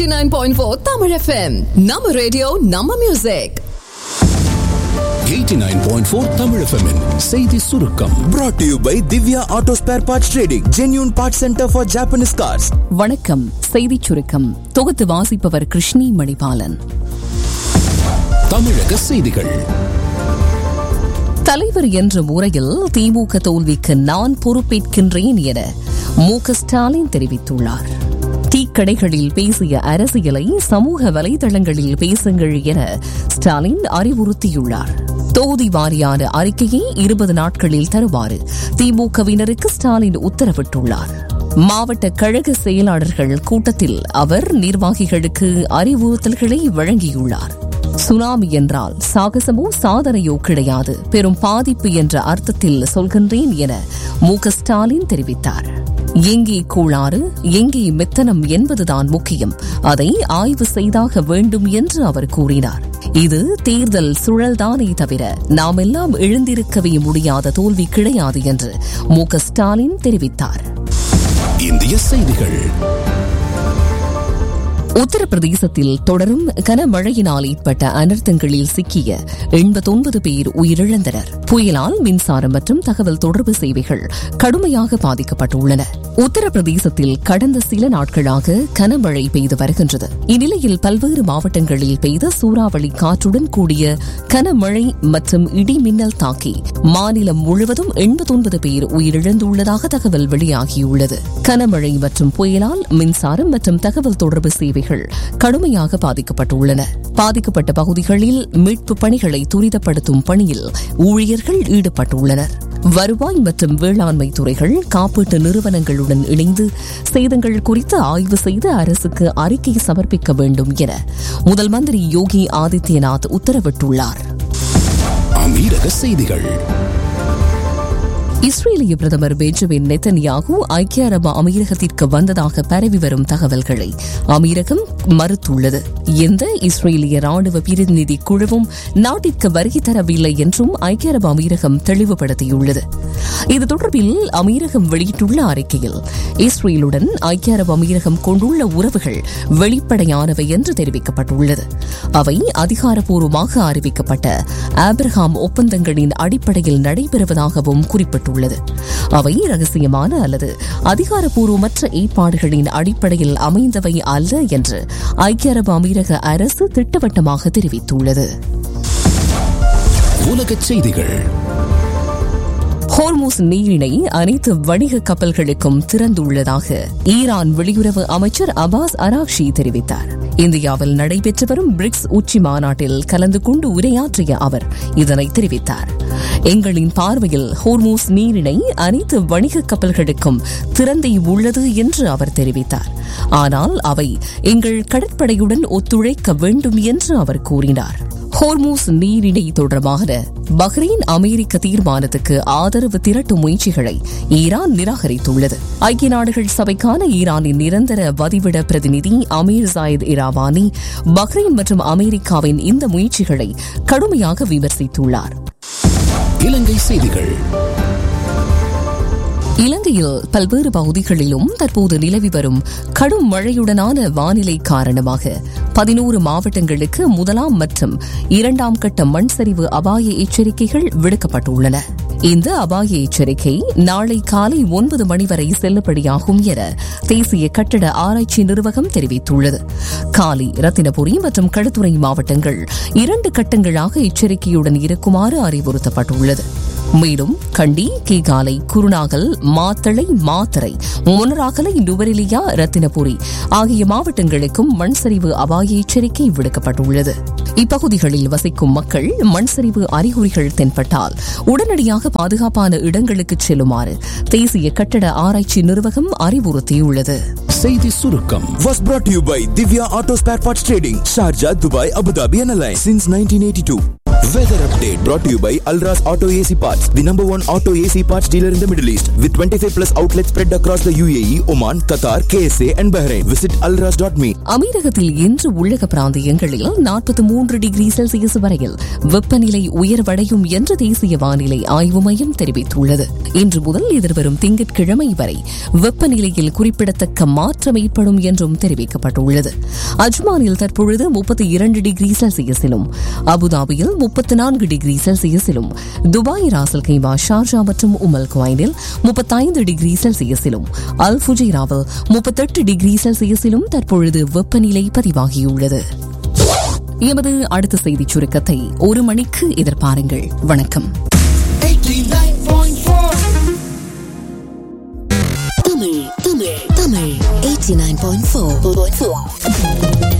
89.4 Tamil FM. Nama radio, Nama music. 89.4 Tamil FM -இன் செய்தி சுருக்கம் brought to you by Divya Auto Spare Parts Trading, genuine parts center for Japanese cars. வணக்கம் செய்திச் சுருக்கம் தொகுத்து வாசிப்பவர் கிருஷ்ணி மணிபாலன் தமிழக செய்திகள் தலைவர் என்ற முறையில் திமுக தோல்விக்கு நான் பொறுப்பேற்கின்றேன் என மு க ஸ்டாலின் தெரிவித்துள்ளார் டீக்கடைகளில் பேசிய அரசியலை சமூக வலைதளங்களில் பேசுங்கள் என ஸ்டாலின் அறிவுறுத்தியுள்ளார் தொகுதி வாரியான அறிக்கையை இருபது நாட்களில் தருமாறு திமுகவினருக்கு ஸ்டாலின் உத்தரவிட்டுள்ளார் மாவட்ட கழக செயலாளர்கள் கூட்டத்தில் அவர் நிர்வாகிகளுக்கு அறிவுறுத்தல்களை வழங்கியுள்ளார் சுனாமி என்றால் சாகசமோ சாதனையோ கிடையாது பெரும் பாதிப்பு என்ற அர்த்தத்தில் சொல்கின்றேன் என மு க ஸ்டாலின் தெரிவித்தார் எங்கே கோளாறு எங்கே மெத்தனம் என்பதுதான் முக்கியம் அதை ஆய்வு செய்தாக வேண்டும் என்று அவர் கூறினார் இது தேர்தல் சுழல்தானே தவிர நாம் எல்லாம் எழுந்திருக்கவே முடியாத தோல்வி கிடையாது என்று மு க ஸ்டாலின் தெரிவித்தார் இந்திய செய்திகள் உத்தரப்பிரதேசத்தில் தொடரும் கனமழையினால் ஏற்பட்ட அனர்த்தங்களில் சிக்கிய எண்பத்தொன்பது பேர் உயிரிழந்தனர் புயலால் மின்சாரம் மற்றும் தகவல் தொடர்பு சேவைகள் கடுமையாக பாதிக்கப்பட்டுள்ளன உத்தரப்பிரதேசத்தில் கடந்த சில நாட்களாக கனமழை பெய்து வருகின்றது இந்நிலையில் பல்வேறு மாவட்டங்களில் பெய்த சூறாவளி காற்றுடன் கூடிய கனமழை மற்றும் இடி மின்னல் தாக்கி மாநிலம் முழுவதும் எண்பத்தொன்பது பேர் உயிரிழந்துள்ளதாக தகவல் வெளியாகியுள்ளது கனமழை மற்றும் புயலால் மின்சாரம் மற்றும் தகவல் தொடர்பு சேவைகள் கடுமையாக பாதிக்கப்பட்டுள்ளன பாதிக்கப்பட்ட பகுதிகளில் மீட்பு பணிகளை துரிதப்படுத்தும் பணியில் ஊழியர்கள் ஈடுபட்டுள்ளனர் வருவாய் மற்றும் வேளாண்மை துறைகள் காப்பீட்டு நிறுவனங்களுடன் இணைந்து சேதங்கள் குறித்து ஆய்வு செய்து அரசுக்கு அறிக்கை சமர்ப்பிக்க வேண்டும் என முதல் மந்திரி யோகி ஆதித்யநாத் உத்தரவிட்டுள்ளார் அமீரக செய்திகள் இஸ்ரேலிய பிரதமர் பெஞ்சமின் நெத்தன்யாகு ஐக்கிய அரபு அமீரகத்திற்கு வந்ததாக பரவி வரும் தகவல்களை அமீரகம் மறுத்துள்ளது எந்த இஸ்ரேலிய ராணுவ பிரதிநிதி குழுவும் நாட்டிற்கு வருகை தரவில்லை என்றும் ஐக்கிய அரபு அமீரகம் தெளிவுபடுத்தியுள்ளது இது தொடர்பில் அமீரகம் வெளியிட்டுள்ள அறிக்கையில் இஸ்ரேலுடன் ஐக்கிய அரபு அமீரகம் கொண்டுள்ள உறவுகள் வெளிப்படையானவை என்று தெரிவிக்கப்பட்டுள்ளது அவை அதிகாரப்பூர்வமாக அறிவிக்கப்பட்ட ஆப்ரஹாம் ஒப்பந்தங்களின் அடிப்படையில் நடைபெறுவதாகவும் குறிப்பிட்டுள்ளது உள்ளது அவை ரகசியமான அல்லது அதிகாரப்பூர்வமற்ற ஏற்பாடுகளின் அடிப்படையில் அமைந்தவை அல்ல என்று ஐக்கிய அரபு அமீரக அரசு திட்டவட்டமாக தெரிவித்துள்ளது உலக செய்திகள் ஹோர்மூஸ் நீரிணை அனைத்து வணிக கப்பல்களுக்கும் திறந்துள்ளதாக ஈரான் வெளியுறவு அமைச்சர் அபாஸ் அராக்ஷி தெரிவித்தார் இந்தியாவில் நடைபெற்று வரும் பிரிக்ஸ் உச்சி மாநாட்டில் கலந்து கொண்டு உரையாற்றிய அவர் இதனை தெரிவித்தார் எங்களின் பார்வையில் ஹோர்மூஸ் நீரிணை அனைத்து வணிக கப்பல்களுக்கும் திறந்தே உள்ளது என்று அவர் தெரிவித்தார் ஆனால் அவை எங்கள் கடற்படையுடன் ஒத்துழைக்க வேண்டும் என்று அவர் கூறினார் ஹோர்மூஸ் நீரிணை தொடர்பான பஹ்ரைன் அமெரிக்க தீர்மானத்துக்கு ஆதரவு திரட்டும் முயற்சிகளை ஈரான் நிராகரித்துள்ளது ஐக்கிய நாடுகள் சபைக்கான ஈரானின் நிரந்தர வதிவிட பிரதிநிதி அமீர் ஜாயித் இராவானி பஹ்ரைன் மற்றும் அமெரிக்காவின் இந்த முயற்சிகளை கடுமையாக விமர்சித்துள்ளார் இலங்கை செய்திகள் இலங்கையில் பல்வேறு பகுதிகளிலும் தற்போது நிலவி வரும் கடும் மழையுடனான வானிலை காரணமாக பதினோரு மாவட்டங்களுக்கு முதலாம் மற்றும் இரண்டாம் கட்ட மண் சரிவு அபாய எச்சரிக்கைகள் விடுக்கப்பட்டுள்ளன இந்த அபாய எச்சரிக்கை நாளை காலை ஒன்பது மணி வரை செல்லுபடியாகும் என தேசிய கட்டட ஆராய்ச்சி நிர்வாகம் தெரிவித்துள்ளது காலி ரத்தினபுரி மற்றும் களுத்துறை மாவட்டங்கள் இரண்டு கட்டங்களாக எச்சரிக்கையுடன் இருக்குமாறு அறிவுறுத்தப்பட்டுள்ளது மேலும் கண்டி கீகாலை குருநாகல் மாத்தளை மாத்தரை மொனராகலை நுவரெலியா ரத்தினபுரி ஆகிய மாவட்டங்களுக்கும் மண் சரிவு அபாய எச்சரிக்கை விடுக்கப்பட்டுள்ளது இப்பகுதிகளில் வசிக்கும் மக்கள் மண் சரிவு அறிகுறிகள் தென்பட்டால் உடனடியாக பாதுகாப்பான இடங்களுக்கு செல்லுமாறு தேசிய கட்டட ஆராய்ச்சி நிர்வாகம் அறிவுறுத்தியுள்ளது செய்தி சுருக்கம் Was brought to you by Divya Auto Spare Parts Trading, Sharjah, Dubai, Abu Dhabi, and Alliance since 1982. Weather update brought to you by Alras Auto AC Parts, the number one auto AC parts dealer in the Middle East, with 25 plus outlets spread across the UAE, Oman, Qatar, KSA, and Bahrain. Visit alras.me. அமீரகத்தில் இன்று உள்ளக பிராந்தியங்களில் நாற்பத்தி மூன்று degree Celsius வரையில் வெப்பநிலை உயர்வடையும் என்று தேசிய வானிலை ஆய்வு மையம் தெரிவித்துள்ளது இன்று முதல் எதிர்வரும் திங்கட்கிழமை வரை வெப்பநிலையில் குறிப்பிடத்தக்க மாற்றம் ஏற்படும் என்றும் தெரிவிக்கப்பட்டுள்ளது அஜ்மானில் தற்பொழுது முப்பத்தி இரண்டு டிகிரி செல்சியஸிலும் அபுதாபியில் முப்பத்தி நான்கு டிகிரி செல்சியஸிலும் துபாய் ராசல் கைமா ஷார்ஜா மற்றும் உமல் குவைனில் முப்பத்தைந்து டிகிரி செல்சியஸிலும் அல் ஃபுஜைராவில் முப்பத்தெட்டு டிகிரி செல்சியஸிலும் தற்பொழுது வெப்பநிலை பதிவாகியுள்ளது எமது அடுத்த செய்திச் சுருக்கத்தை ஒரு மணிக்கு எதிர்பாருங்கள் வணக்கம் தமிழ் தமிழ் தமிழ் 89.4